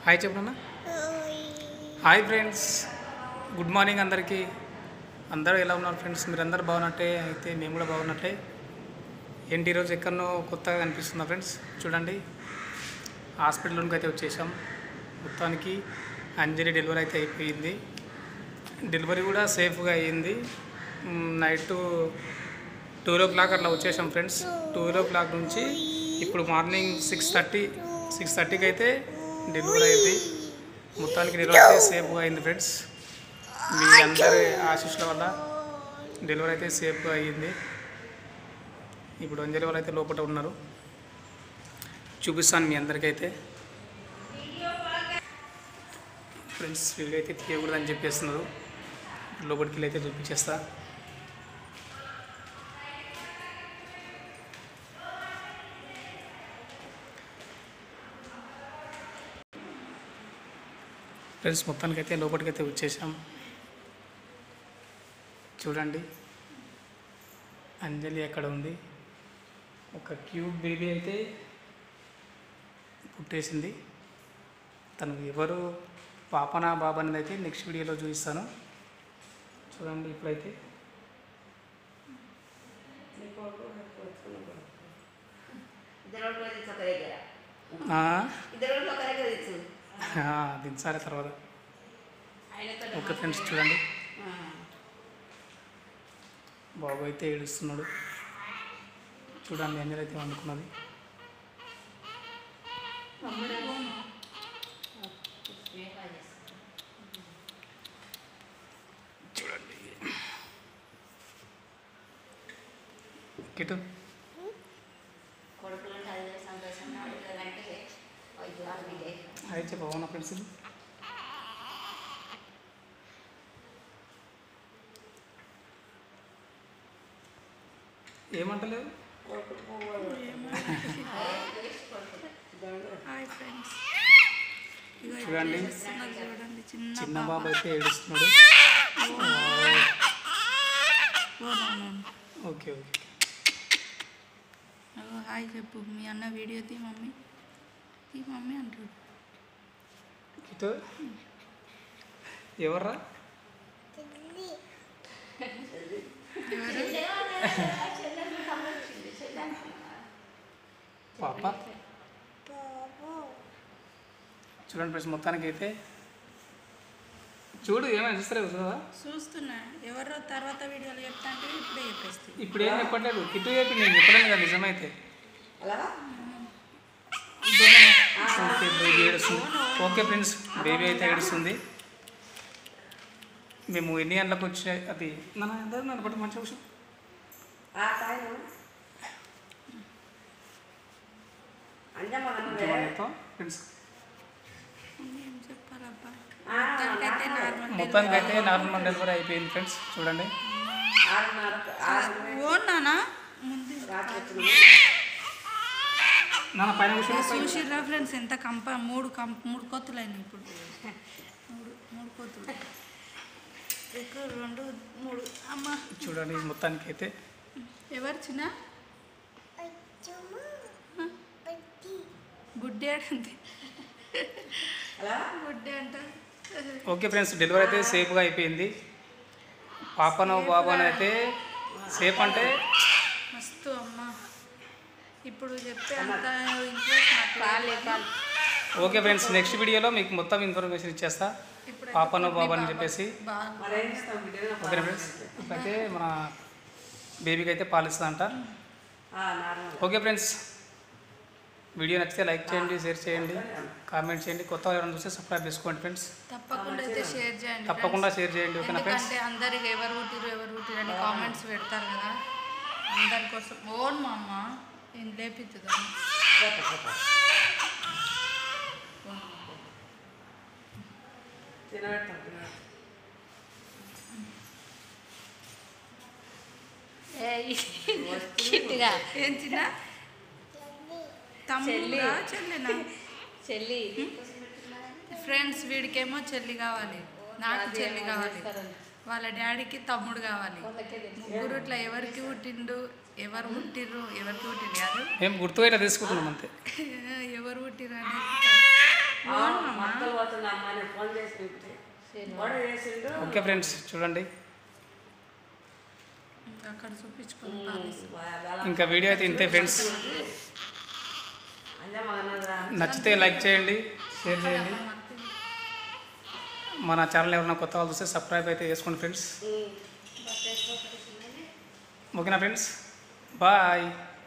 Hi చెప్పనా hi friends good morning అందరికీ అందరూ ఎలా ఉన్నారు ఫ్రెండ్స్ మీరు అందరు బాగున్నట్టే అయితే మేము కూడా బాగున్నట్టే ఏంటి ఈరోజు ఎక్కడనో కొత్తగా కనిపిస్తుందా ఫ్రెండ్స్ చూడండి హాస్పిటల్లోకి అయితే వచ్చేసాం మొత్తానికి అంజలి డెలివరీ అయితే అయిపోయింది డెలివరీ కూడా సేఫ్గా అయ్యింది మ్, నైట్ టూ ఓ క్లాక్ అట్లా వచ్చేసాం ఫ్రెండ్స్ టూ ఓ క్లాక్ నుంచి ఇప్పుడు మార్నింగ్ సిక్స్ థర్టీ సిక్స్ థర్టీకి అయితే డెలివరీ అయింది మొత్తానికి డెలివరీ అయితే సేఫ్గా అయింది ఫ్రెండ్స్ మీ అందరి ఆశీస్సుల వల్ల డెలివరీ అయితే సేఫ్గా అయ్యింది ఇప్పుడు అంజలి వాళ్ళు అయితే లోపల ఉన్నారు చూపిస్తాను మీ అందరికైతే ఫ్రెండ్స్ వీడియో అయితే తీయకూడదని చెప్పేస్తున్నారు లోపలికి వెళ్ళి అయితే చూపించేస్తా ఫ్రెండ్స్ మొత్తానికైతే లోపలికైతే వచ్చేసాం చూడండి అంజలి ఎక్కడ ఉంది ఒక క్యూబ్ బేబీ అయితే పుట్టేసింది తను ఎవరు పాపనా బాబా అనేది అయితే నెక్స్ట్ వీడియోలో చూపిస్తాను చూడండి ఇప్పుడైతే ఇద్దరు కూడా తెచ్చు ఒక దగ్గర ఆ, ఇద్దరు కూడా ఒక దగ్గర తెచ్చు ఆ, దించాలి తర్వాత ఆయనతో ఓకే ఫ్రెండ్స్ చూడండి ఆ. బాబు అయితే ఏడుస్తున్నాడు చూడండి అంజలి అయితే వండుకున్నది చూడండి కిటు కొడుకులు ఉంటే అదే సంతోషం ఆడపిల్లలంటే అయ్యో ఆడపిల్లే. అయితే చెప్పవునా ఫ్రెండ్స్ ఇది? ఏమంటలేదు హాయ్ ఫ్రెండ్స్ చూడండి నాకు చూడండి చిన్న చిన్న బాబు అయితే ఏడుస్తున్నాడు ఓకే ఓకే అగో హాయ్ చెప్పు మీ అన్న వీడియో తీ మమ్మీ తీ మమ్మీ అంటాడు కిటు ఎవర్రా పాప చూడండి ఫ్రెండ్స్ మొత్తానికి అయితే చూడు ఏమైనా చూస్తారా చూడవా చూస్తున్నా ఎవరో తర్వాత వీడియోలు చెప్తా అంటే ఇప్పుడే చెప్పేస్తే ఇప్పుడు ఏం చెప్పట్లేదు కిట్టు చెప్పి నేను చెప్పలేను కదా నిజమైతే ఓకే బేబీ ఏడుస్తుంది ఓకే ఫ్రెండ్స్ బేబీ అయితే ఏడుస్తుంది మేము ఎన్ని గంటలకు వచ్చే అది నన్ను అందరూ నన్ను బట్టి మంచి విషయం ఆ కాయను అంజమ్మ కనుక ఫ్రెండ్స్ ఏం చెప్పాలబ్బా ఆ, మొత్తానికైతే నార్మల్ మొత్తానికి అయితే నార్మల్ డెలివరీ అయిపోయింది ఫ్రెండ్స్ చూడండి ఆరున్నర ఆరు ఓ నానా ముందు రాత్రి వచ్చింది నాన్న పైన కూర్చొని చూసిర్రా ఫ్రెండ్స్ ఎంత కంప మూడు కంప మూడు కొత్తులు అయినాయి ఇప్పుడు మూడు మూడు కొత్తులు ఒక రెండు మూడు అమ్మ చూడండి మొత్తానికి అయితే ఎవరు చిన్న గుడ్డే అంటుంది అలా గుడ్డే అంట ఓకే ఫ్రెండ్స్ డెలివరీ అయితే సేఫ్గా అయిపోయింది పాపను బాబాను అయితే సేఫ్ అంటే మస్తు అమ్మ ఇప్పుడు చెప్పే అంత ఇంట్రెస్ట్ నాకు లేదు. ఓకే ఫ్రెండ్స్ నెక్స్ట్ వీడియోలో మీకు మొత్తం ఇన్ఫర్మేషన్ ఇచ్చేస్తా ఇప్పుడు పాపను బాబాను చెప్పేసి బాగా మరి ఏం చేస్తాం బిడ్డ ఓకే ఫ్రెండ్స్ ఇప్పుడైతే మన బేబీకి అయితే పాలిస్తుందంట నార్మల్ ఓకే ఫ్రెండ్స్ వీడియో నచ్చితే లైక్ చేయండి షేర్ చేయండి కామెంట్ చేయండి కొత్త ఎవరైనా చూస్తే సబ్స్క్రైబ్ చేసుకోండి ఫ్రెండ్స్ తప్పకుండా అయితే షేర్ చేయండి తప్పకుండా షేర్ చేయండి ఓకేనా ఫ్రెండ్స్ ఎందుకంటే అందరికి ఎవరు పుట్టిరు ఎవరు పుట్టిరు అని కామెంట్స్ పెడతారు కదా అందరి కోసం ఓన్ మా అమ్మ నేను లేపిద్దా తినబెడతాం తినబెడతాం కిట్టిగా ఏం చిన్న తమ్ముడా చెల్లినా చెల్లి ఫ్రెండ్స్ వీడికేమో చెల్లి కావాలి నాకు చెల్లి కావాలి వాళ్ళ డాడీకి తమ్ముడు కావాలి ముగ్గురు ఇట్లా ఎవరికి పుట్టిండు ఎవరు పుట్టిర్రు ఎవరికి పుట్టిండు కాదు మేము గుర్తుగా ఇట్లా తీసుకుంటున్నాం అంతే ఎవరు పుట్టిర్రు అనేది అవును మామ. పోతున్నా అమ్మ నేను ఫోన్ చేసి ఉంటే గొడవ చేసిండు ఓకే ఫ్రెండ్స్ చూడండి ఇంకా అక్కడ చూపించుకొని పాలిస్తాం. వాళ్ళ- ఇంకా వీడియో అయితే ఇంతే ఫ్రెండ్స్ అదే మా అన్నదిరా నచ్చితే లైక్ చేయండి షేర్ చేయండి మన ఛానల్ ఎవరైనా కొత్త వాళ్ళు చూస్తే సబ్స్క్రైబ్ అయితే చేసుకోండి ఫ్రెండ్స్ ఓకేనా ఫ్రెండ్స్ బాయ్